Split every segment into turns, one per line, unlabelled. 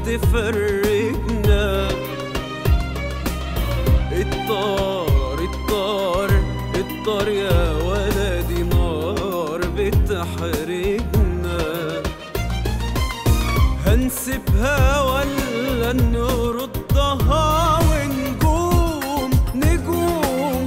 تفرقنا الطار الطار الطار يا ولدي نار بتحرقنا هنسيبها ولا نردها ونقوم نقوم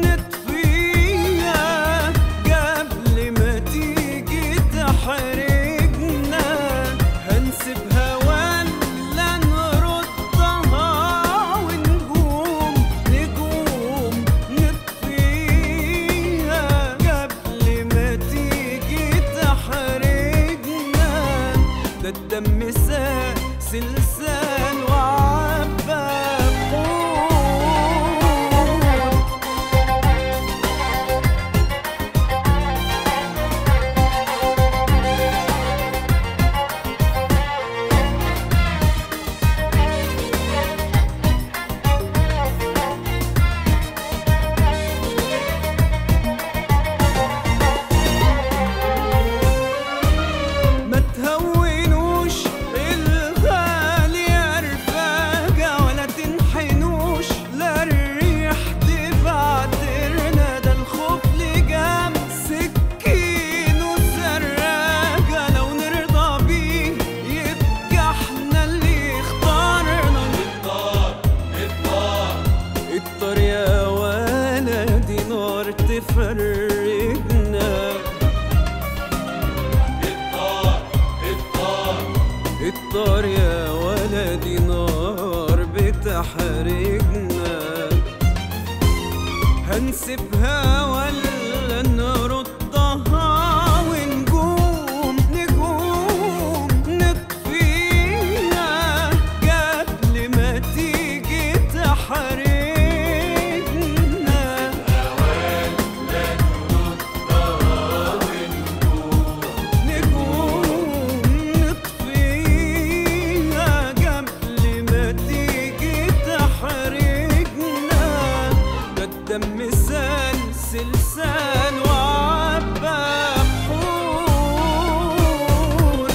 نطفيها قبل ما تيجي تحرقنا هنسيبها ولا نردها ونقوم نقوم نطفيها قبل ما تيجي تحرقنا ده الدم سلسال وعبى بحور ما تهونوش الغالي يا رفاقة ولا تنحنوش لا الريح تبعترنا ده الخوف لجام سكين وسراقة لو نرضى بيه يبقى احنا اللي اختارنا الطار يا ولدي نار تفرقنا الطار يا ولدي نار بتحرقنا هنسيبها ولا نردها ونقوم نقوم نطفيها قبل ما تيجي تحرقنا نقوم نطفيها قبل ما تيجي تحرقنا ده الدم سال سلسال وعبى بحور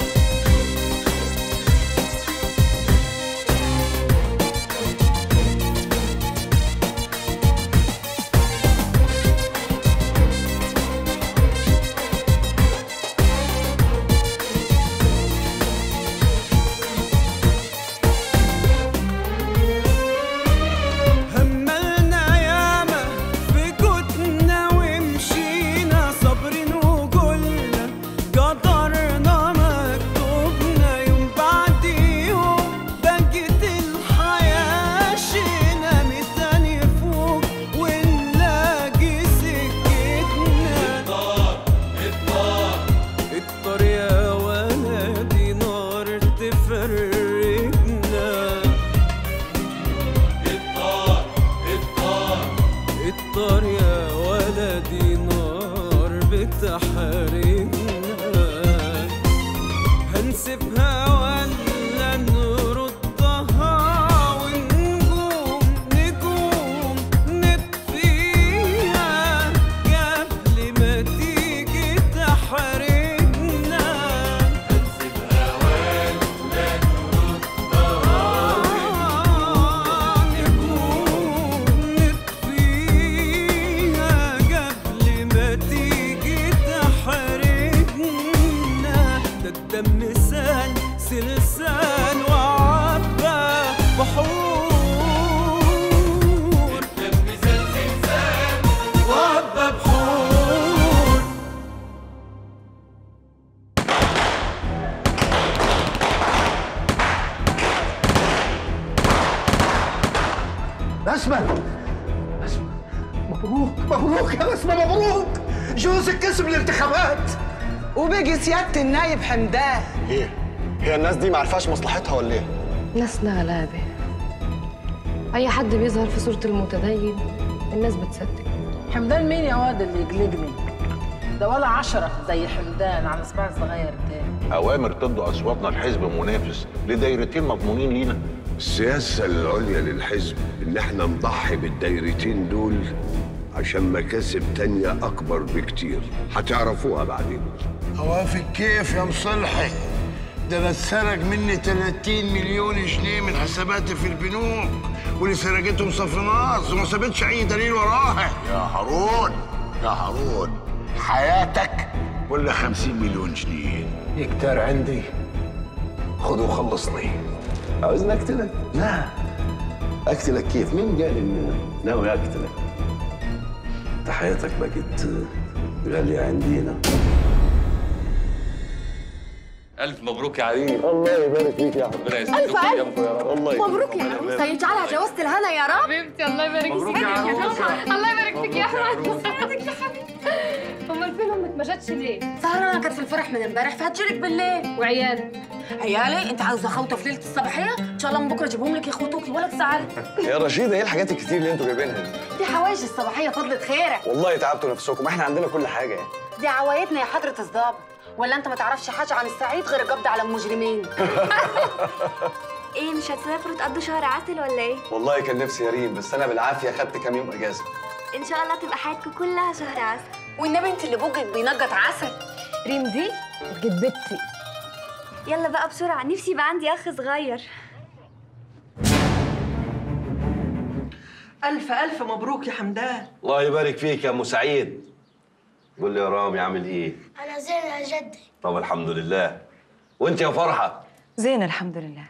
هملنا ياما في كتنا ومشينا صابرين وقلنا قدرنا مكتوبنا يوم بعد يوم بقت الحياة شينا متاني فوق ونلاقي سكتنا الطار يا ولدي نار تفرقنا الطار يا ولدي نار بتحرقنا هنسيبها ولا نردها ونقوم نقوم نطفيها قبل ما تيجي تحرقنا هنسيبها ولا نردها نقوم نطفيها قبل ما تيجي تحرقنا ده الدم سال سلسال وعبى بحور الدم سال سلسال وعبى بحور
بسمة بسمة مبروك مبروك يا بسمة مبروك جوزك كسب الانتخابات
وبيجي سيادة النايب حمدان
ايه هي الناس دي ما عرفاش مصلحتها ولا ايه
ناسنا غلابة أي حد بيظهر في صورة المتدين الناس بتصدق
حمدان مين يا واد اللي يقلقني ده ولا عشرة زي حمدان على صباع صغير تاني
أوامر تدوا أصواتنا لحزب منافس لدايرتين مضمونين لينا
السياسة العليا للحزب إن إحنا نضحي بالدايرتين دول عشان مكاسب تانية أكبر بكتير هتعرفوها بعدين
اوافق كيف يا مصلحي
ده انا اتسرق مني 30 مليون جنيه من حساباتي في البنوك واللي سرقتهم صفناص وما سابتش اي دليل وراها يا هارون يا هارون حياتك ولا 50 مليون جنيه
يكتر عندي خذ وخلصني
عاوزني اقتلك؟ لا اقتلك كيف؟ مين قال اني ناوي اقتلك؟ انت حياتك بقت غالية عندينا
ألف مبروك يا عريس
الله يبارك فيك يا
ربنا
ألف
يسعدك
ألف.
ويجمعكم يا رب
الله
مبروك يا عروسة يجعلها جوازة الهنا يا رب حبيبتي الله يبارك
مبروك يا عروسة.
الله يبارك فيك يا احمد سعادتك يا حبيبي امال فين امك ما جاتش ليه؟ سهرانة كانت في الفرح من امبارح فهتجيلك بالليل وعيال عيالي انت عاوزه خوته في ليله الصباحيه ان شاء الله من بكره اجيبهم لك يخوتوكي ولا تزعلي
يا رشيدة ايه الحاجات الكتير اللي انتوا جايبينها دي؟
دي حوايج الصباحيه فضلة خيرك
والله تعبتوا نفسكم احنا عندنا كل حاجة يعني
دي عوايدنا يا حضره الضابط ولا انت ما تعرفش حاجه عن السعيد غير القبض على المجرمين
ايه مش هتسافروا تقضوا شهر عسل ولا ايه؟
والله كان نفسي يا ريم بس انا بالعافية خدت كام يوم اجازة
ان شاء الله تبقى حياتكم كلها شهر عسل
والنبي انت اللي بوجك بينجط عسل ريم دي جدتي
يلا بقى بسرعة نفسي يبقى عندي اخ صغير
ألف ألف مبروك يا حمدان
الله يبارك فيك يا ام سعيد قول لي يا رامي عامل ايه؟
انا زين يا جدي
طب الحمد لله وانت يا فرحة
زين الحمد لله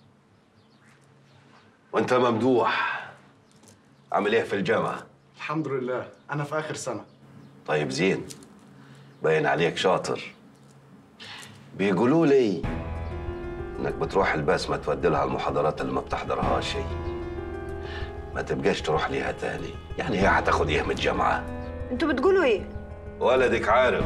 وانت يا ممدوح عامل ايه في الجامعة؟
الحمد لله انا في اخر سنة
طيب زين باين عليك شاطر بيقولوا لي انك بتروح البسمة تودي لها المحاضرات اللي ما بتحضرهاش شيء ما تبقاش تروح ليها تاني يعني هي هتاخد ايه من الجامعة
انتوا بتقولوا ايه؟
ولدك عارف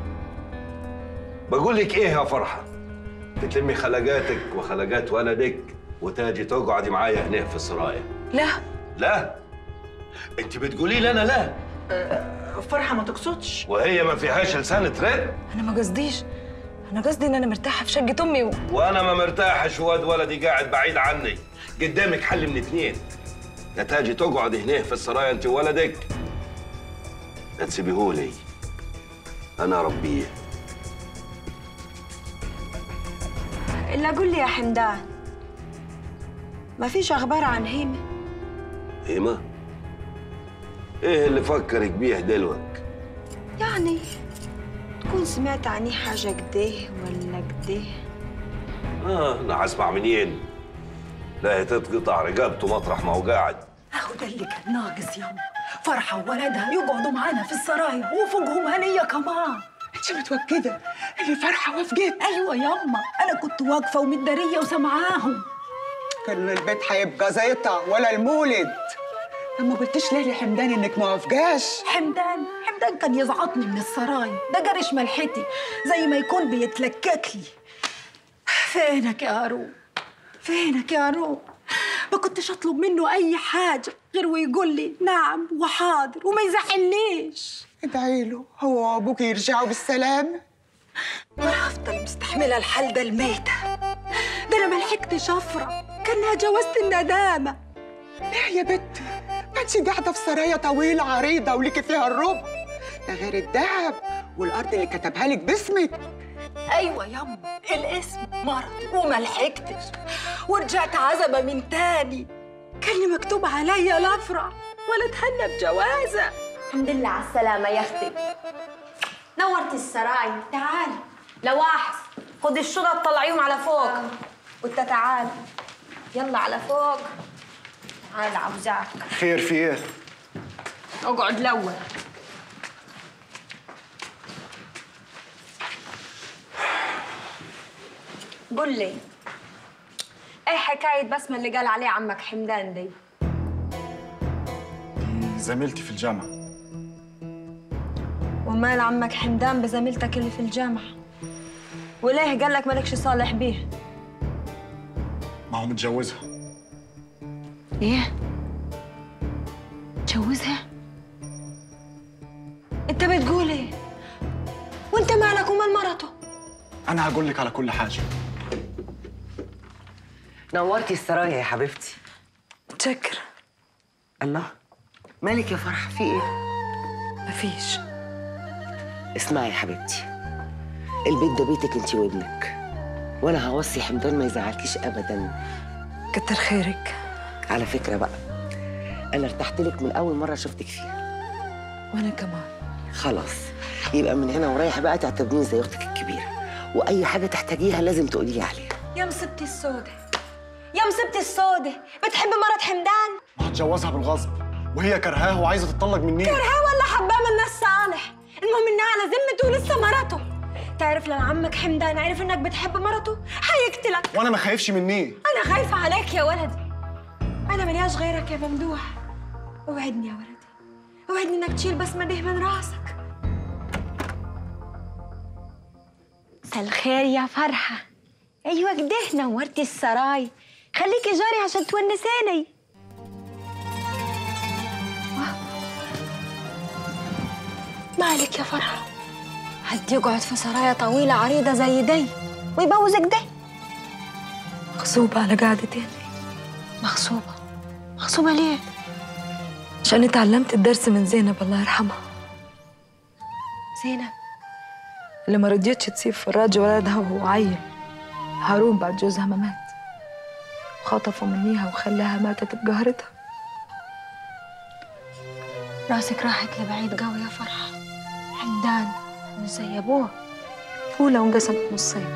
بقول لك ايه يا فرحة تتلمي خلقاتك وخلقات ولدك وتاجي تقعدي معايا هنا في السرايا
لا
لا انت بتقولي لي انا لا
فرحة ما تقصدش
وهي ما فيهاش لسان ترد
انا ما قصديش انا قصدي ان انا مرتاحه في شقه امي و...
وانا ما مرتاحش واد ولدي قاعد بعيد عني قدامك حل من اتنين يا تاجي تقعد هنا في السرايا انت وولدك يا تسيبيهولي انا ربيه
الا قول لي يا حمدان ما فيش اخبار عن هيمه
هيما ايه اللي فكرك بيه دلوك
يعني تكون سمعت عني حاجه كده ولا كده
اه انا هسمع منين لا هي تتقطع رقبته مطرح ما هو قاعد
اهو ده اللي كان ناقص ياما فرحة وولدها يقعدوا معانا في السرايا وفوقهم هنية كمان انت متوكدة اللي فرحة وافقت ايوه ياما انا كنت واقفة ومتدارية وسامعاهم
كان البيت هيبقى زيطة ولا المولد لما قلتش ليه لحمدان انك ما وافقاش
حمدان حمدان كان يزعطني من السرايا ده جرش ملحتي زي ما يكون بيتلكك لي فينك يا هارون فينك يا هارون ما كنتش اطلب منه اي حاجه غير ويقول لي نعم وحاضر وما يزعلنيش
ادعي له هو وابوك يرجعوا بالسلامة
وانا هفضل مستحمله الحال ده الميته ده انا ما لحقتش افرح كانها جوازة الندامه
ليه يا بنتي ما انت قاعدة في سرايا طويلة عريضة وليكي فيها الربع ده غير الذهب والأرض اللي كتبها لك باسمك
ايوه يما الاسم مرض وما لحقتش ورجعت عزبه من تاني كان لي مكتوب عليا لا افرح ولا اتهنى بجوازه
الحمد لله على السلامة يا اختي نورت السراي تعالي لواحظ خدي الشنط طلعيهم على فوق وانت تعال يلا على فوق تعال عاوزاك
خير في ايه؟
اقعد الاول قول لي ايه حكاية بسمة اللي قال عليه عمك حمدان دي؟
زميلتي في الجامعة
ومال عمك حمدان بزميلتك اللي في الجامعة؟ وليه قال لك مالكش صالح بيه؟
ما هو متجوزها
ايه؟ تجوزها؟ انت بتقول ايه؟ وانت مالك ومال مرته؟
انا هقول لك على كل حاجة
نورتي السرايا يا حبيبتي
متشكرة
الله مالك يا فرح في ايه
مفيش
اسمعي يا حبيبتي البيت ده بيتك انت وابنك وانا هوصي حمدان ما يزعلكيش ابدا
كتر خيرك
على فكره بقى انا ارتحت لك من اول مره شفتك فيها
وانا كمان
خلاص يبقى من هنا ورايح بقى تعتبريني زي اختك الكبيره واي حاجه تحتاجيها لازم تقولي لي عليها
يا مصيبتي السودة يا مصيبتي السودة بتحب مرة حمدان
هتجوزها بالغصب وهي كرهاه وعايزه تطلق مني
كرهاه ولا حباه من ناس صالح المهم انها على ذمته ولسه مرته تعرف لو عمك حمدان عرف انك بتحب مرته حيقتلك
وانا ما خايفش مني
انا خايفة عليك يا ولدي انا ملياش غيرك يا ممدوح اوعدني يا ولدي اوعدني انك تشيل بسمة ده من راسك مساء الخير يا فرحة ايوه كده نورتي السراي خليكي جاري عشان تونسيني مالك يا فرحة حد يقعد في سرايا طويلة عريضة زي دي ويبوزك ده
مغصوبة على قعدتي
مغصوبة مغصوبة ليه؟
عشان اتعلمت الدرس من زينب الله يرحمها
زينب
اللي ما رضيتش تسيب فراج ولدها وهو عيل هارون بعد جوزها ما مات وخطفوا منيها وخلاها ماتت بجهرتها
راسك راحت لبعيد قوي يا فرحة حمدان مش زي أبوه
فولة وانقسمت نصين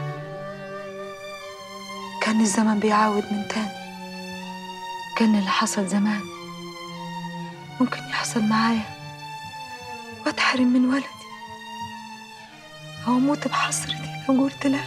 كان الزمن بيعاود من تاني كان اللي حصل زمان ممكن يحصل معايا واتحرم من ولدي أو أموت بحسرتي لو قلت لا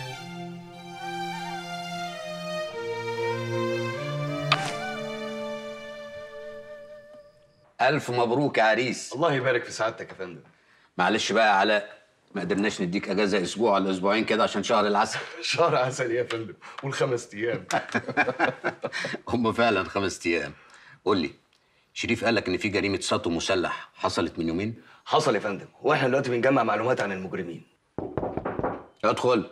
ألف مبروك يا عريس
الله يبارك في سعادتك يا فندم
معلش بقى يا علاء ما قدرناش نديك اجازه اسبوع ولا اسبوعين كده عشان شهر العسل
شهر عسل يا فندم والخمس ايام
هم فعلا خمس ايام قول لي شريف قال لك ان في جريمه سطو مسلح حصلت من يومين
حصل يا فندم واحنا دلوقتي بنجمع معلومات عن المجرمين
ادخل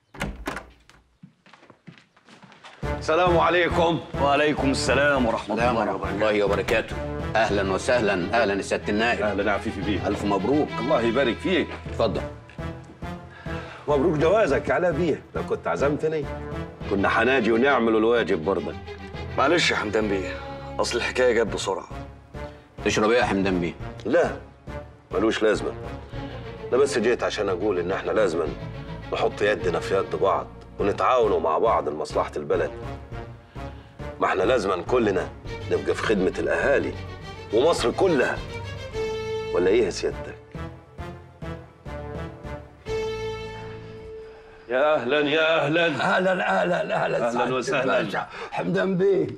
السلام عليكم وعليكم السلام ورحمه
السلام
الله
ورحمه الله وبركاته اهلا وسهلا اهلا يا سياده النائب
اهلا يا عفيفي بيه
الف مبروك
الله يبارك فيك
اتفضل
مبروك جوازك يا علاء بيه لو كنت عزمتني كنا حناجي ونعمل الواجب برضك
معلش يا حمدان بيه اصل الحكايه جت بسرعه
تشرب ايه يا حمدان بيه
لا ملوش لازمه انا بس جيت عشان اقول ان احنا لازما نحط يدنا في يد بعض ونتعاونوا مع بعض لمصلحه البلد ما احنا لازما كلنا نبقى في خدمه الاهالي ومصر كلها ولا ايه يا سيادتك
يا اهلا يا اهلا
اهلا اهلا اهلا
أهلاً
سعادة
وسهلاً.
الباشا. حمدان بيه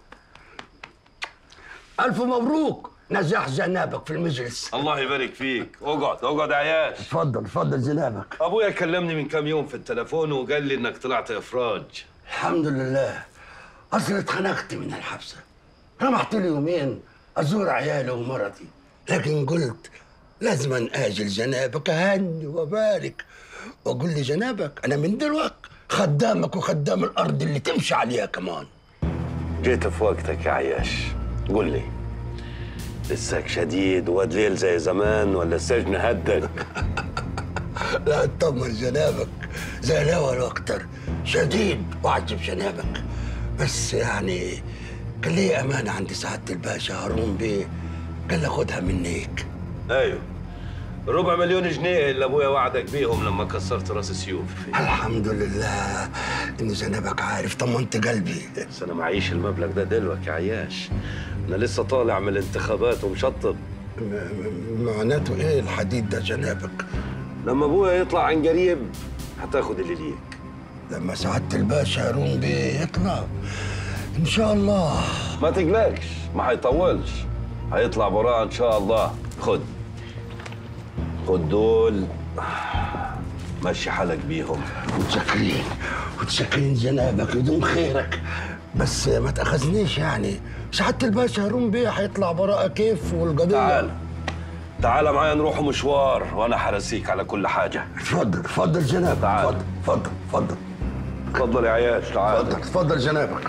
الف مبروك نجاح جنابك في المجلس
الله يبارك فيك اقعد اقعد يا عياش
اتفضل اتفضل جنابك
ابويا كلمني من كام يوم في التليفون وقال لي انك طلعت افراج
الحمد لله اصل اتخنقت من الحبسه رمحت لي يومين ازور عيالي ومرتي لكن قلت لازم اجل جنابك اهني وبارك واقول لجنابك انا من دلوقتي خدامك وخدام الارض اللي تمشي عليها كمان
جيت في وقتك يا عياش قول لي لساك شديد ودليل زي زمان ولا السجن هدك
لا اطمن جنابك زي الاول واكتر شديد وعجب جنابك بس يعني كان لي امانه عند سعاده الباشا هارون بيه قال لي خدها منيك
ايوه ربع مليون جنيه اللي ابويا وعدك بيهم لما كسرت راس سيوف
الحمد لله ان جنابك عارف طمنت قلبي
بس انا معيش المبلغ ده دلوقتي يا عياش انا لسه طالع من الانتخابات ومشطب
معناته ايه الحديد ده جنابك
لما ابويا يطلع عن قريب هتاخد اللي ليك
لما سعاده الباشا هارون بيه يطلع ان شاء الله
ما تقلقش ما هيطولش هيطلع براءة ان شاء الله خد خد دول مشي حالك بيهم
متشكرين متشكرين جنابك يدوم خيرك بس ما تاخذنيش يعني سعاده الباشا هارون بيه هيطلع براءه كيف والقضيه
تعال تعال معايا نروح مشوار وانا حرسيك على كل حاجه
اتفضل اتفضل جنابك
تعال
اتفضل اتفضل
اتفضل يا عياش تعال
اتفضل اتفضل جنابك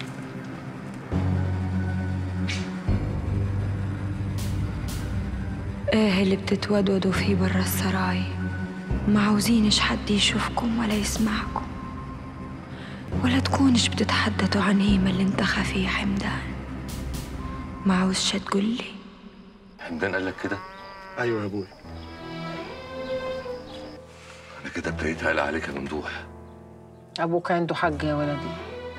ايه اللي بتتودودوا فيه برا السراي ما عاوزينش حد يشوفكم ولا يسمعكم ولا تكونش بتتحدثوا عن هيما اللي انتخى فيه حمدان ما عاوزش تقول لي
حمدان قال لك كده؟
ايوه يا ابوي
انا كده ابتديت اقلق عليك يا ممدوح
أبوك عنده حق يا ولدي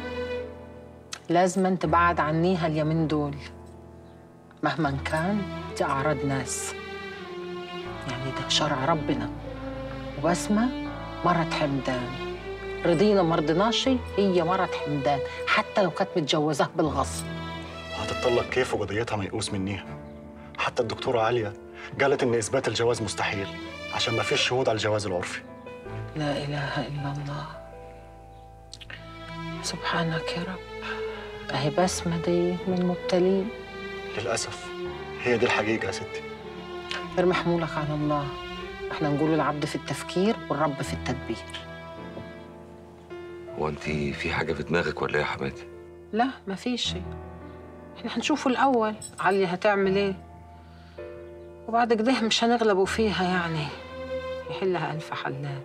لازم تبعد عنيها اليومين دول مهما كان دي أعراض ناس يعني ده شرع ربنا وبسمة مرت حمدان رضينا مرضناش هي مرت حمدان حتى لو كانت متجوزاه بالغصب
هتتطلق كيف وقضيتها ميؤوس منيها حتى الدكتورة عالية قالت إن إثبات الجواز مستحيل عشان ما فيش شهود على الجواز العرفي
لا إله إلا الله سبحانك يا رب أهي بسمة دي من المبتلين
للأسف هي دي الحقيقة يا ستي
ارمي حمولك على الله احنا نقول العبد في التفكير والرب في التدبير
هو انت في حاجه في دماغك ولا ايه يا حماتي؟
لا مفيش شيء احنا هنشوفه الأول علي هتعمل ايه وبعد كده مش هنغلبوا فيها يعني يحلها ألف حلال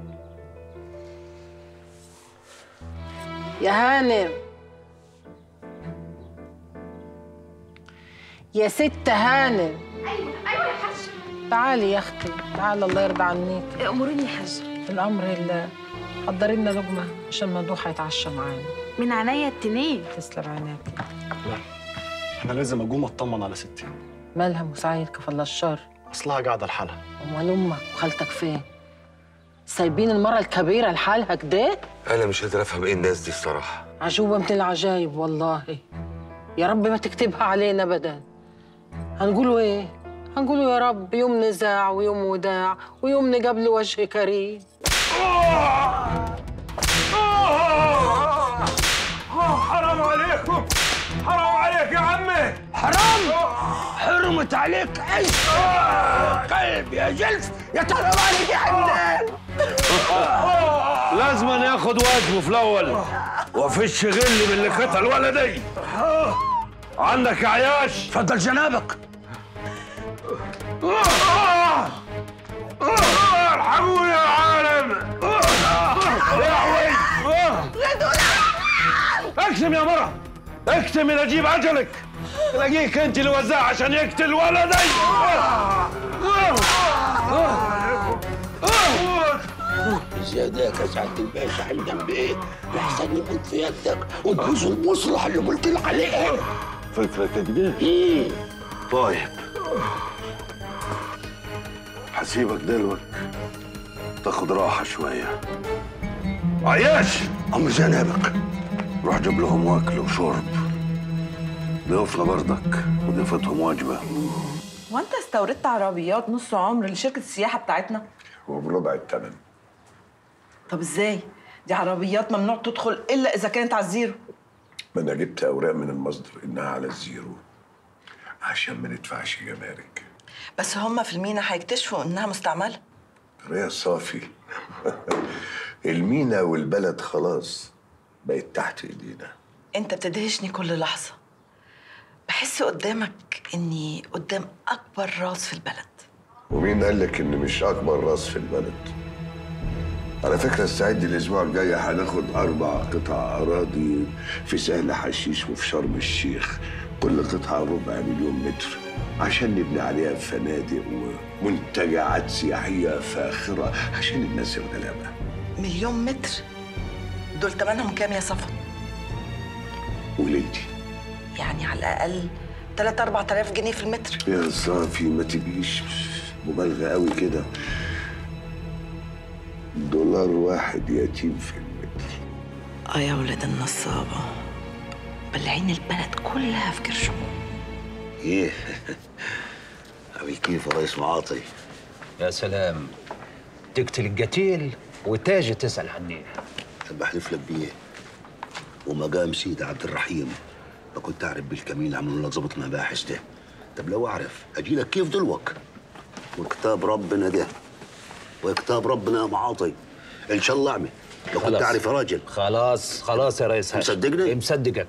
يا هانم يا ست هانم
ايوه ايوه يا حاج
تعالي يا اختي تعالي الله يرضى عنيك
امورني يا حاج
الامر لله حضري لنا لقمه عشان ممدوح هيتعشى معانا
من عينيا التنين
تسلم عينيك
لا أنا لازم أقوم أطمن على ستي
مالها مساعد كفل الشر
أصلها قاعدة لحالها
امال امك وخالتك فين سايبين المره الكبيره لحالها كده
انا مش قادر افهم ايه الناس دي الصراحه
عجوبه من العجايب والله يا رب ما تكتبها علينا ابدا هنقولوا ايه هنقولوا يا رب يوم نزاع ويوم وداع ويوم نقابل وجه كريم
حرام عليكم حرام عليك يا عمي
حرام حرمت عليك عيش قلب يا جلف يا ترى عليك يا حمدان
لازم ياخد واجبه في الاول وفيش غل من اللي قتل ولدي عندك يا عياش
اتفضل جنابك
ارحموني يا عالم يا حوي اكتم يا مرة اكتم الى اجيب اجلك تلاقيك انت اللي وزعه عشان يقتل ولدي
زيادك يا سعادة الباشا حمدان بيه لحسن يموت في يدك وتبوظ المصلحة اللي قلت لك عليها
فكرة كده طيب هسيبك دلوقتي تاخد راحة شوية عياش أمر جنابك روح جيب لهم أكل وشرب ضيوفنا برضك وضيفتهم واجبة
وانت استوردت عربيات نص عمر لشركة السياحة بتاعتنا؟
وبربع الثمن
طب ازاي؟ دي عربيات ممنوع تدخل إلا إذا كانت على الزيرو
ما انا جبت اوراق من المصدر انها على الزيرو عشان ما ندفعش جمارك
بس هما في المينا هيكتشفوا إنها مستعملة
ريا صافي المينا والبلد خلاص بقت تحت ايدينا
انت بتدهشني كل لحظة بحس قدامك إني قدام أكبر راس في البلد
ومين قال لك ان مش اكبر راس في البلد على فكرة استعد الأسبوع الجاي هناخد أربع قطع أراضي في سهل حشيش وفي شرم الشيخ كل قطعة ربع مليون متر عشان نبني عليها فنادق ومنتجعات سياحية فاخرة عشان الناس الغلابة
مليون متر دول تمنهم كام يا صفا؟
وليلتي
يعني على الأقل 3 4000 جنيه في المتر
يا صافي ما تبقيش مبالغة قوي كده دولار واحد يتيم في المتر
اه يا ولاد النصابة بلعين البلد كلها في كرشهم
ايه عامل كيف يا ريس معاطي
يا سلام تقتل القتيل وتاجي تسأل عني
طب بحلف لك بيه ومقام سيدي عبد الرحيم ما كنت اعرف بالكمين اللي عملوا لنا ظابط مباحث ده طب لو اعرف اجي لك كيف دلوك وكتاب ربنا ده وكتاب ربنا يا معاطي ان شاء الله اعمل لو كنت
خلاص.
اعرف يا راجل
خلاص خلاص يا ريس هاشم
مصدقني؟
مصدقك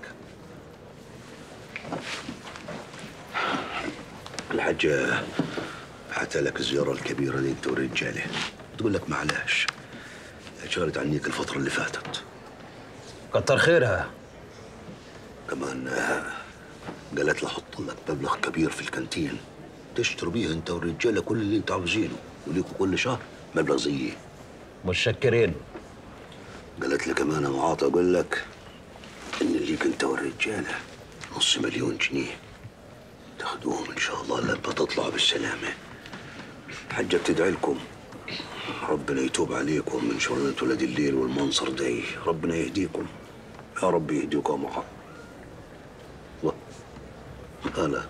الحاجة بعت لك الزيارة الكبيرة دي انت ورجاله تقول لك معلش شارت عنيك الفترة اللي فاتت
كتر خيرها
كمان آه، قالت لي احط لك مبلغ كبير في الكانتين تشتروا بيه انت والرجاله كل اللي انتوا عاوزينه وليكوا كل شهر مبلغ زيه
متشكرين
قالت لي كمان يا معاطي اقول لك ان ليك انت والرجاله نص مليون جنيه تاخدوهم ان شاء الله لما تطلعوا بالسلامه حاجه بتدعي لكم ربنا يتوب عليكم من شرنة ولاد الليل والمنصر دي ربنا يهديكم يا رب يهديكم يا معاطي الله مالك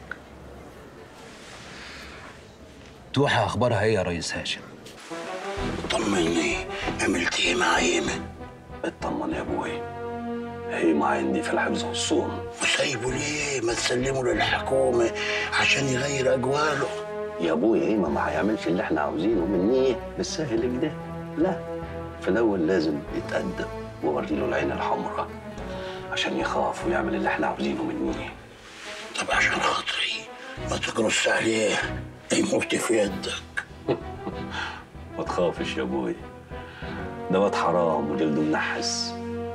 توحة اخبارها ايه يا ريس هاشم
طمني عملت ايه مع ايمن
اطمن يا ابوي هيما عندي في الحفظ والصون
وسايبه ليه ما تسلمه للحكومه عشان يغير اجواله
يا ابوي هيما ما هيعملش اللي احنا عاوزينه منيه بالسهل كده لا في الاول لازم يتأدب ووري له العين الحمراء عشان يخاف ويعمل اللي احنا عاوزينه منيه
طب عشان خاطري ما تقرص عليه يموت في يدك
ما تخافش يا ابوي ده واد حرام وجلده منحس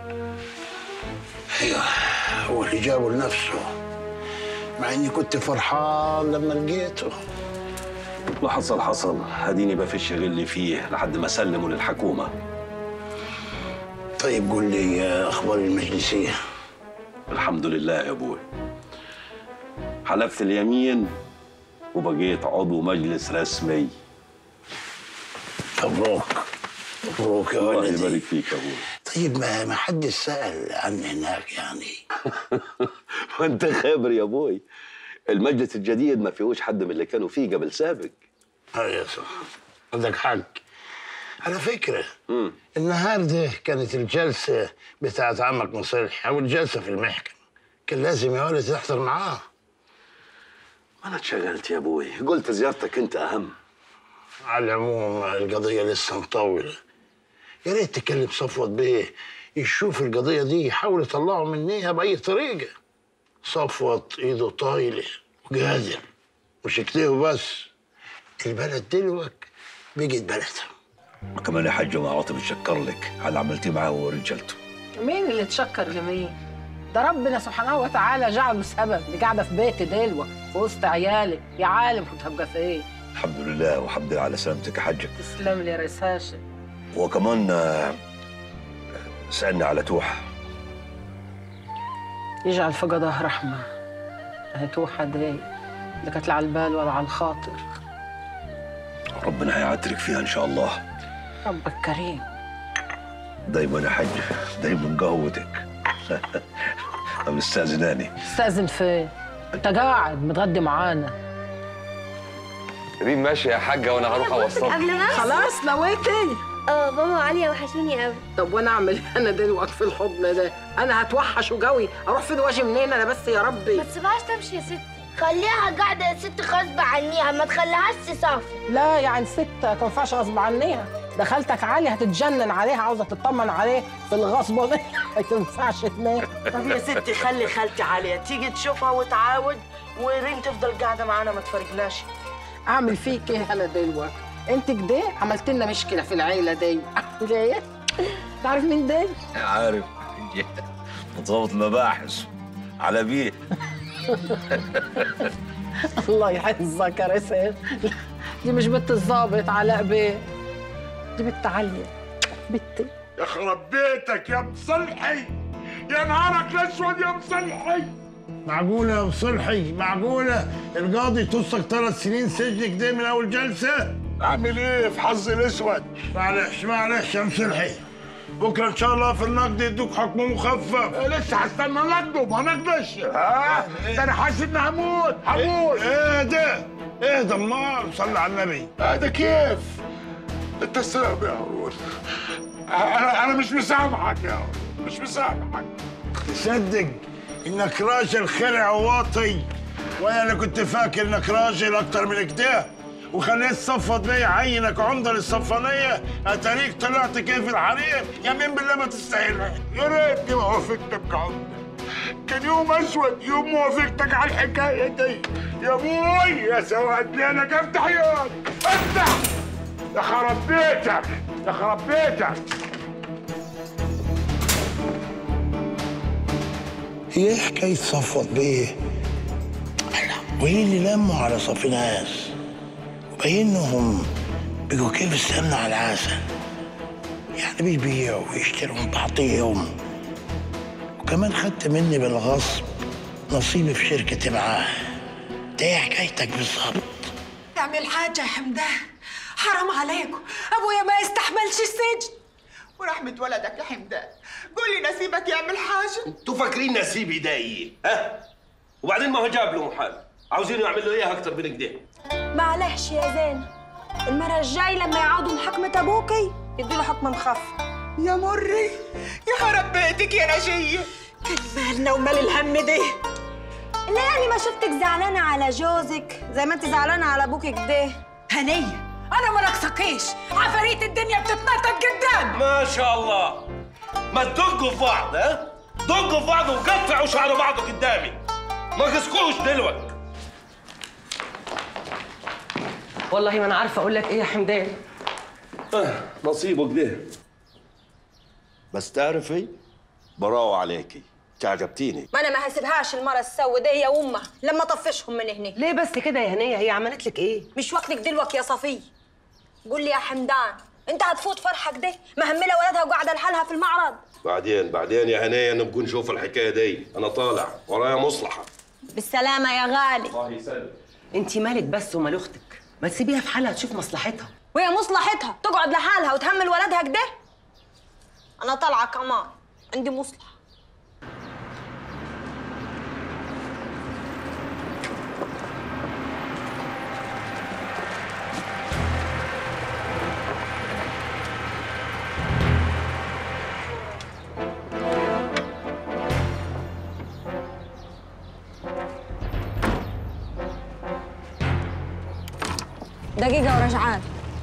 ايوه هو اللي جابه لنفسه مع اني كنت فرحان لما لقيته
وحصل حصل هديني بفش اللي فيه لحد ما سلمه للحكومه
طيب قول لي آه، اخبار المجلسيه
الحمد لله يا ابوي حلفت اليمين وبقيت عضو مجلس رسمي
مبروك مبروك يا
الله
ولدي
يبارك فيك يا ابوي
طيب ما ما حدش سأل عن هناك يعني
وانت خبر يا ابوي المجلس الجديد ما فيهوش حد من اللي كانوا فيه قبل سابق
اه يا صاحبي عندك حق على فكرة النهاردة كانت الجلسة بتاعت عمك مصلح أو الجلسة في المحكمة كان لازم يا ولد تحضر معاه
انا اتشغلت يا ابوي قلت زيارتك انت اهم
على العموم القضية لسه مطولة يا ريت تكلم صفوت بيه يشوف القضية دي يحاول يطلعه منيها بأي طريقة صفوت إيده طايلة وقادر مش كده وبس البلد دلوك بقت بلدها
وكمان يا حاج معاطي بتشكر لك على اللي عملتيه معاه ورجالته
مين اللي تشكر لمين؟ ده ربنا سبحانه وتعالى جعله سبب اللي قاعده في بيتي دلوة في وسط عيالي يا عالم كنت هبقى فين؟
الحمد لله والحمد لله على سلامتك يا حاجة
تسلم لي يا ريس هاشم
وكمان آه، سألني على توحة
يجعل في قضاه رحمة هي توحة دي لا كانت لا على البال ولا على الخاطر
ربنا هيعترك فيها إن شاء الله
ربك كريم
دايما يا حاج دايما قهوتك طب استاذناني
استأذن فين؟ انت قاعد متغدي معانا
ريم ماشي يا حاجه وانا هروح اوصلك
قبل ما
خلاص نويتي
اه ماما وعليا وحشوني قوي
طب وانا اعمل إيه انا دلوقتي في الحضن ده انا هتوحش وجوي اروح فين واجي منين انا بس يا ربي
ما تسيبهاش تمشي يا ستي خليها قاعدة يا ست غصب عنيها ما تخليهاش تصافي
لا يعني ست ما تنفعش غصب عنيها دخلتك عالية هتتجنن عليها عاوزة تطمن عليه في الغصب ده ما تنفعش تنام
طب يا ستي خلي خالتي عالية تيجي تشوفها وتعاود وريم تفضل قاعدة معانا ما تفرقناش
اعمل فيك ايه انا دلوقتي انت كده عملت لنا مشكلة في العيلة دي اعمل ايه؟ تعرف مين دي؟
عارف مضابط المباحث على بيه
الله يحفظك يا رسال دي مش بنت الظابط علاء بيه دي بنت عالية بنتي
يخرب بيتك يا مصلحي يا نهارك الاسود يا مصلحي
معقولة يا صلحي معقولة القاضي توصك ثلاث سنين سجن كده من أول جلسة؟
اعمل ايه في حظي الاسود
معلش معلش يا مصلحي بكرة إن شاء الله في النقد يدوك حكم مخفف
لسه هستنى نقده ما نقدش ها ده انا حاسس اني هموت هموت
ايه ده؟ ايه ده امال صلي على النبي
ده كيف انت السبب يا هارون انا انا مش مسامحك يا هارون مش مسامحك
تصدق انك راجل خلع وواطي وانا اللي كنت فاكر انك راجل اكتر من كده وخليت صفت بيا عينك عمده للصفانيه اتاريك طلعت كيف الحريم يمين بالله ما تستاهلها
يا ريتني ما وافقتك عمده كان يوم اسود يوم ما وافقتك على الحكايه دي يا ابوي يا سوادني انا افتح ياض افتح يا خرب بيتك يا خرب بيتك
هي ايه حكايه صفوت بيه وايه اللي لموا على صفيناس وبينهم بقوا كيف السمنه على العسل يعني بيبيعوا ويشتروا من بعضيهم وكمان خدت مني بالغصب نصيبي في شركتي معاه ده ايه حكايتك بالظبط
اعمل حاجة يا حمدان حرام عليكم أبويا ما يستحملش السجن
ورحمة ولدك يا حمدان قولي نسيبك يعمل حاجة
انتوا فاكرين نسيبي ده ايه؟ ها؟ وبعدين ما هو جاب له محامي عاوزينه يعمل له ايه اكتر من كده؟
معلش يا زينة المرة الجاي لما يعاودوا محاكمة أبوكي يديله حكم مخفف
يا مري يا خرب بيتك يا نجية
مالنا ومال الهم ده
لا يعني ما شفتك زعلانة على جوزك زي ما انت زعلانة على أبوك كده
هنية أنا ما ناقصكيش عفاريت الدنيا بتتنطط قدام
ما شاء الله ما تدقوا في بعض ها؟ دقوا في بعض وقطعوا شعر بعض قدامي ما قسكوش دلوقتي
والله ما انا عارفه اقول لك ايه يا حمدان
آه نصيبه كده
بس تعرفي براو عليكي تعجبتيني
ما أنا ما هسيبهاش المرة السودة هي وأمها لما طفشهم من هنا
ليه بس كده يا هنيه هي عملت لك ايه
مش وقتك دلوقتي يا صفية قول لي يا حمدان انت هتفوت فرحك ده مهملة ولدها وقاعدة لحالها في المعرض
بعدين بعدين يا هنيه نبقى نشوف الحكايه دي انا طالع ورايا مصلحه
بالسلامة يا غالي
الله يسلم
انت مالك بس ومال اختك ما تسيبيها في حالها تشوف مصلحتها
وهي مصلحتها تقعد لحالها وتهمل ولدها كده انا طالعه كمان عندي مصلحه دقيقة ورجعان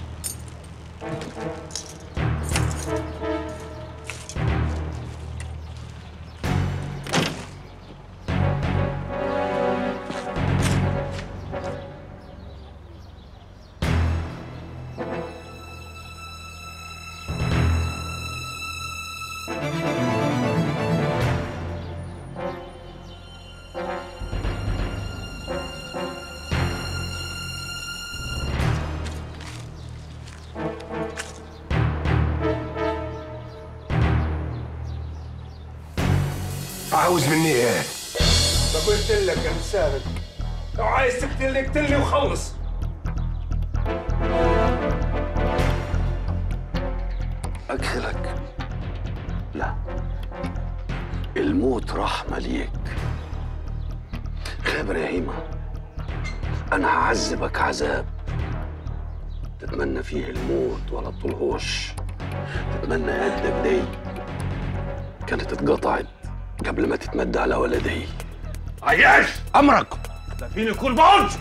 عاوز مني ايه؟
ما قلت لك يا مسابق لو عايز تقتلني اقتلني وخلص
أقتلك لا الموت رحمة ليك خبر يا هيما أنا هعذبك عذاب تتمنى فيه الموت ولا الطلهوش تتمنى يدك دي كانت اتقطعت قبل ما تتمد على ولدي
عياش امرك
لا فيني كل بعض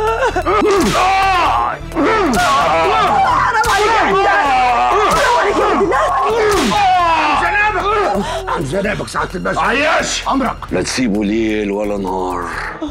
حرام عليك يا حمدان حرام عليك يا حمدان
عن جنابك سعادة الباشا
عياش امرك
لا تسيبوا ليل ولا نهار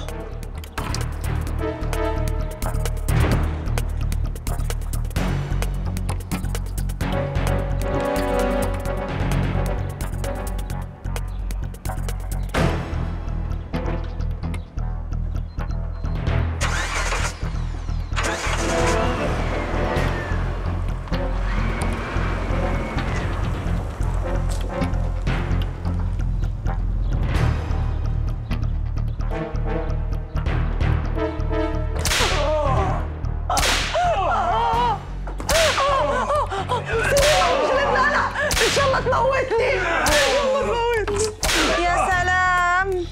ان شاء الله تموتني ان شاء الله تموتني
يا سلام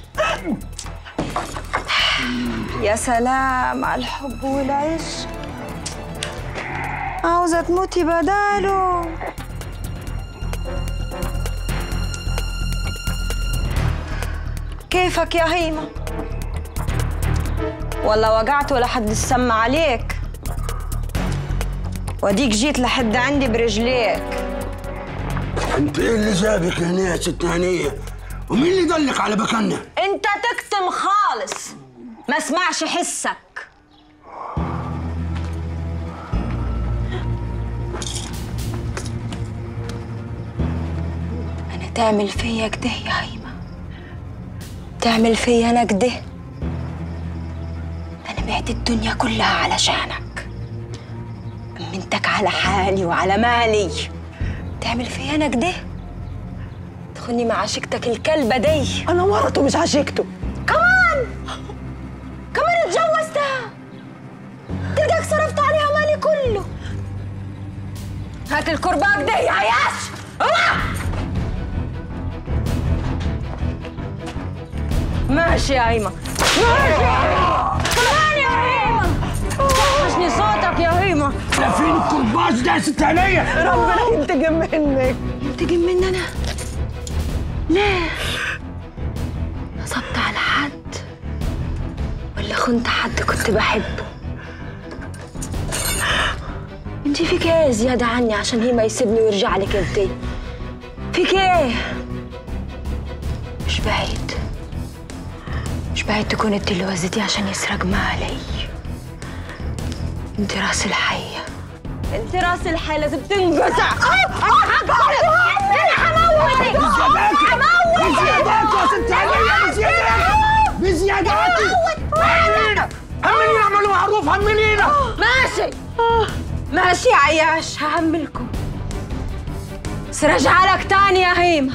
يا سلام على الحب والعشق عاوزة تموتي بداله كيفك يا هيمة؟ ولا وقعت ولا حد سمع عليك وديك جيت لحد عندي برجليك
انت ايه اللي جابك هنا يا ست هنيه ومين اللي دلك على بكنا
انت تكتم خالص ما اسمعش حسك انا تعمل فيا كده يا هيمة
تعمل فيا انا كده انا بعت الدنيا كلها علشانك امنتك على حالي وعلى مالي تعمل فيا انا كده تخوني مع عشيقتك الكلبة دي
انا مرته مش عشيقته
كمان كمان اتجوزتها تلقاك صرفت عليها مالي كله هات الكرباج ده يا عياش اوعى ماشي يا هيما ماشي يا هيما كمان يا هيما وحشني صوتك يا هيما
لا فين الكرباج ده يا ست عينيا ربنا ينتقم منك
ينتقم مني انا ليه نصبت على حد ولا خنت حد كنت بحبه انت فيك ايه زيادة عني عشان هي ما يسيبني ويرجع لك انت فيك ايه مش بعيد مش بعيد تكون انت اللي وزتيه عشان يسرق مالي انت راس الحية انت راس الحية لازم تنقطع
بزيادات يا ست عينيا بزيادات بزيادات همنينا همنينا اعملوا معروف همنينا
ماشي ماشي يا عياش ههملكم بس رجعلك تاني يا هيمة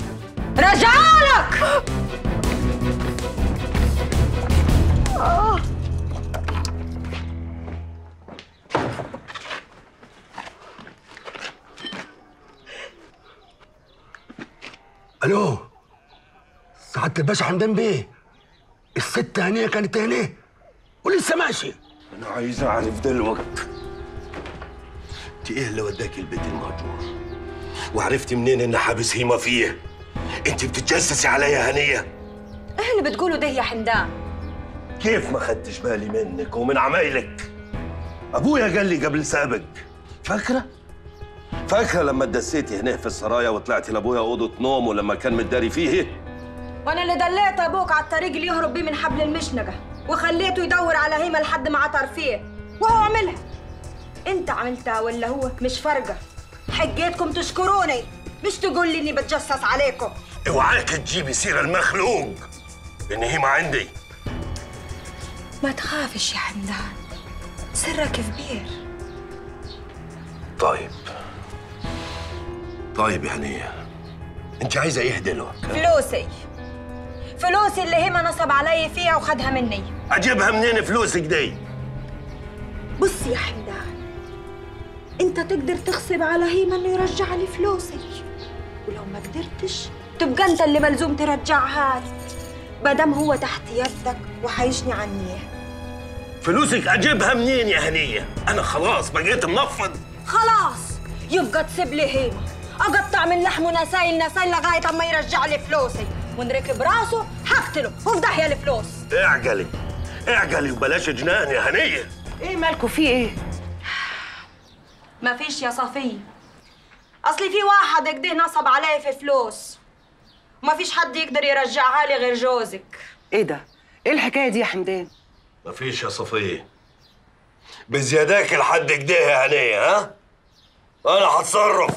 رجعلك
الو سعادة الباشا حمدان بيه الست هنيه كانت هنا ولسه ماشي
انا عايز اعرف دلوقتي
انت ايه اللي وداك البيت المهجور وعرفتي منين ان حابس هيما فيه انت بتتجسسي عليا يا هنيه
ايه اللي بتقوله ده يا حمدان
كيف ما خدتش بالي منك ومن عمايلك ابويا قال لي قبل سابق فاكره فاكره لما اتدسيتي هنا في السرايا وطلعتي لابويا اوضه نومه لما كان متداري فيه
وانا اللي دليت ابوك على الطريق اللي يهرب بيه من حبل المشنقة وخليته يدور على هيمة لحد ما عثر فيه وهو عملها انت عملتها ولا هو مش فارقة حقيتكم تشكروني مش تقول لي اني بتجسس عليكم
اوعاك تجيبي سيره المخلوق ان هيما عندي
ما تخافش يا حمدان سرك كبير
طيب طيب يا هنيه انت عايزه ايه دلوقتي
فلوسي فلوسي اللي هيما نصب علي فيها وخدها مني
اجيبها منين فلوسك دي
بص يا حمدان انت تقدر تغصب على هيما انه يرجع لي فلوسي ولو ما قدرتش تبقى انت اللي ملزوم ترجعها لي مادام هو تحت يدك وحيشني عني
فلوسك اجيبها منين يا هنيه انا خلاص بقيت منفض
خلاص يبقى تسيب لي هيما اقطع من لحمه نسايل نسايل لغايه اما يرجع لي فلوسي ونركب راسه هقتله وفي داهيه الفلوس
اعجلي اعجلي وبلاش جنان يا هنيه
ايه مالكوا في ايه
ما فيش يا صفية اصلي في واحد كده نصب علي في فلوس وما فيش حد يقدر يرجعها لي غير جوزك
ايه ده ايه الحكايه دي يا حمدان
مفيش يا صفيه بزياداك لحد كده يا هنيه ها انا هتصرف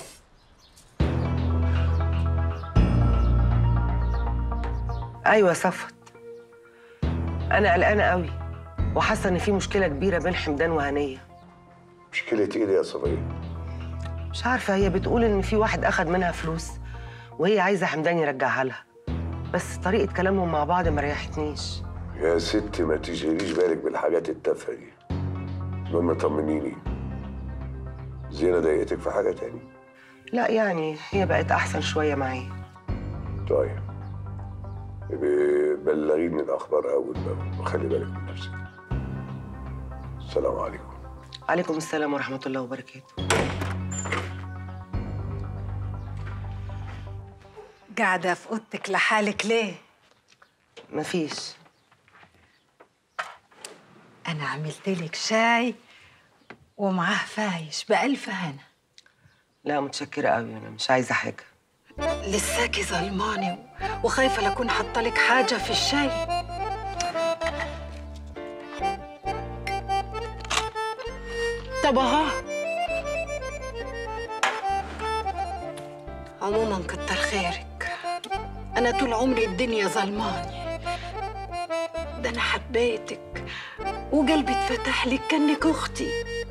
ايوه يا صفت انا قلقانه قوي وحاسه ان في مشكله كبيره بين حمدان وهنيه
مشكلة ايه دي يا صبية؟
مش عارفه هي بتقول ان في واحد اخد منها فلوس وهي عايزه حمدان يرجعها لها بس طريقه كلامهم مع بعض ما ريحتنيش
يا ستي ما تشغليش بالك بالحاجات التافهة دي المهم طمنيني زينة ضايقتك في حاجة تاني؟
لا يعني هي بقت احسن شويه معايا
طيب يبقى بلغيني الأخبار أول بأول وخلي بالك من نفسك السلام عليكم
عليكم السلام ورحمه الله وبركاته
قاعدة في أوضتك لحالك ليه؟
مفيش
أنا عملت لك شاي ومعاه فايش بألف هنا
لا متشكره قوي انا مش عايزه حاجه
لساكي ظلماني وخايفة لأكون حاطة لك حاجة في الشاي طب أهو عموما كتر خيرك أنا طول عمري الدنيا ظلماني ده انا حبيتك وقلبي اتفتح لك كانك اختي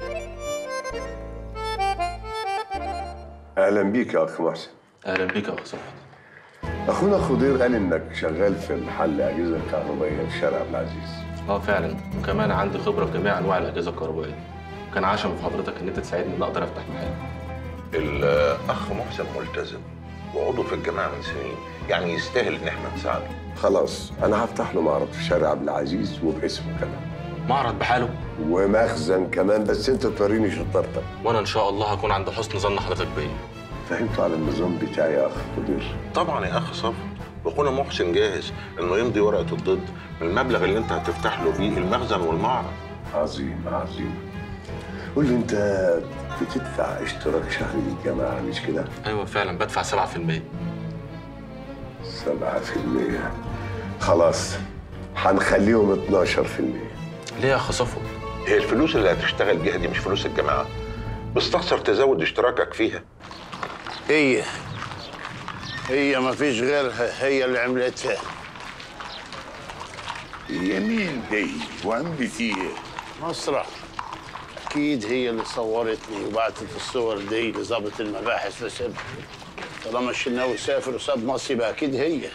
اهلا بيك يا اخ محسن
اهلا بيك يا اخ صفوت
اخونا خضير قال انك شغال في محل اجهزه كهربائيه في شارع عبد العزيز
اه فعلا وكمان عندي خبره في جميع انواع الاجهزه الكهربائيه كان عشم في حضرتك ان انت تساعدني ان اقدر افتح محل
الاخ محسن ملتزم وعضو في الجماعه من سنين يعني يستاهل ان احنا نساعده
خلاص انا هفتح له معرض في شارع عبد العزيز وباسمه كمان
معرض بحاله
ومخزن كمان بس انت توريني شطارتك
وانا ان شاء الله هكون عند حسن ظن حضرتك بيا
فهمت على النظام بتاعي يا اخ خضير
طبعا يا اخ صفر واخونا محسن جاهز انه يمضي ورقه الضد من المبلغ اللي انت هتفتح له بيه المخزن والمعرض
عظيم عظيم قول لي انت بتدفع اشتراك شهري للجامعه مش كده؟
ايوه فعلا بدفع 7%
7% خلاص هنخليهم 12%
ليه يا اخ صفوت
هي الفلوس اللي هتشتغل بيها دي مش فلوس الجماعه بستخسر تزود اشتراكك فيها
هي هي ما فيش غيرها هي اللي عملتها
يمين دي وعملتي
مسرح اكيد هي اللي صورتني وبعتت الصور دي لظابط المباحث وسابها طالما الشناوي سافر وساب مصر يبقى اكيد هي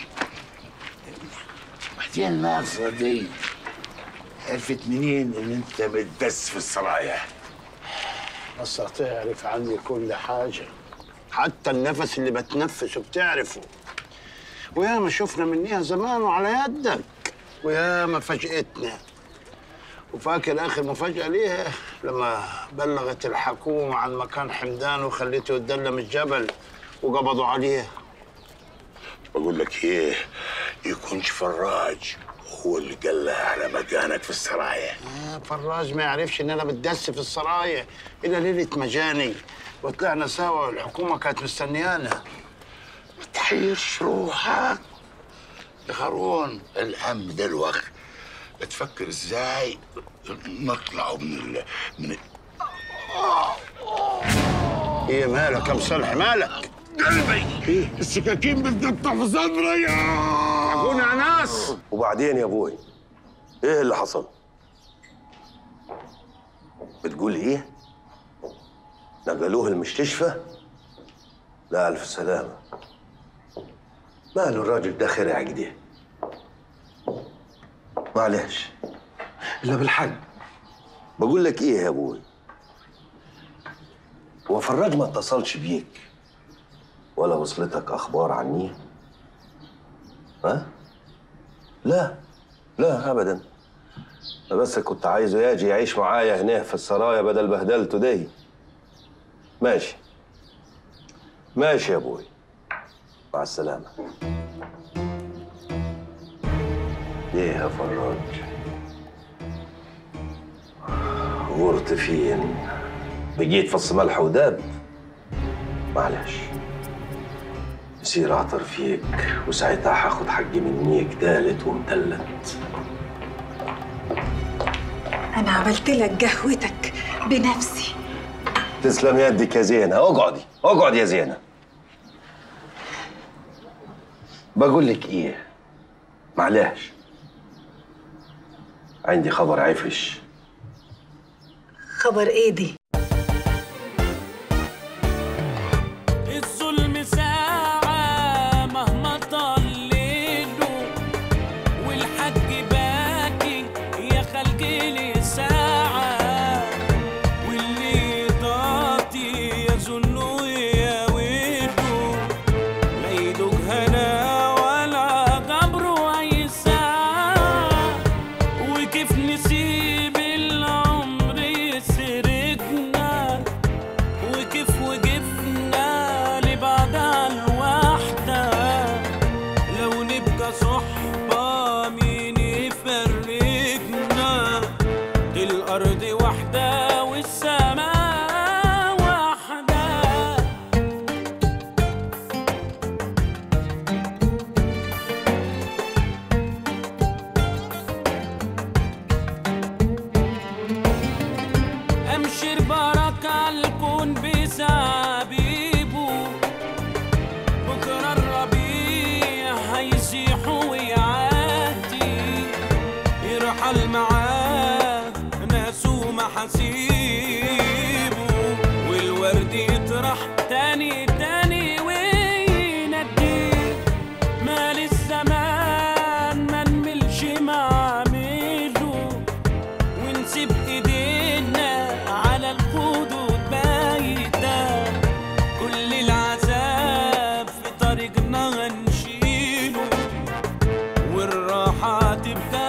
بعدين الناصرة دي عرفت منين ان انت متدس في السرايا
مصر تعرف عني كل حاجه حتى النفس اللي بتنفسه بتعرفه وياما شفنا منيها زمان وعلى يدك وياما فاجئتنا وفاكر اخر مفاجاه ليها لما بلغت الحكومه عن مكان حمدان وخليته يتدلى من الجبل وقبضوا عليه
بقول لك ايه يكونش فراج هو اللي قال لها على مكانك في السرايا
آه، فراج ما يعرفش ان انا بتدس في السرايا الا ليله مجاني وطلعنا سوا والحكومه كانت مستنيانا
ما تحيرش روحك يا هارون الهم ده الوقت بتفكر ازاي نطلعوا من ال... من ال...
ايه مالك يا مصلح مالك
قلبي إيه؟ السكاكين بتقطع في صدري يا
ابونا يا ناس
وبعدين يا ابوي ايه اللي حصل بتقول ايه نقلوه المستشفى لا الف سلامه ماله الراجل ده خرع كده معلش الا بالحق بقول لك ايه يا ابوي هو فراج ما اتصلش بيك ولا وصلتك اخبار عني ها لا لا ابدا أنا بس كنت عايزه يجي يعيش معايا هنا في السرايا بدل بهدلته دي ماشي ماشي يا ابوي مع السلامه ايه يا فراج غرت فين بقيت فص ملح وداب معلش يصير اعطر فيك وساعتها هاخد حقي منيك تالت ومتلت
انا عملت لك قهوتك بنفسي
تسلم يدك يا زينة اقعدي اقعد يا زينة بقول لك ايه معلش عندي خبر عفش
خبر ايه دي
الظلم ساعة مهما طال ليله والحج باكي يا خلقي لي ساعة واللي ضاطي يظن يا ويله لا يدوق هنا ولا غبره أي ساعة وكيف نسيب العمر يسرقنا حسيبه والورد يطرح تاني تاني وينجيه مال الزمان ما نملش معامله ونسيب ايدينا على الخدود بايته كل العذاب في طريقنا هنشيله والراحة تبقى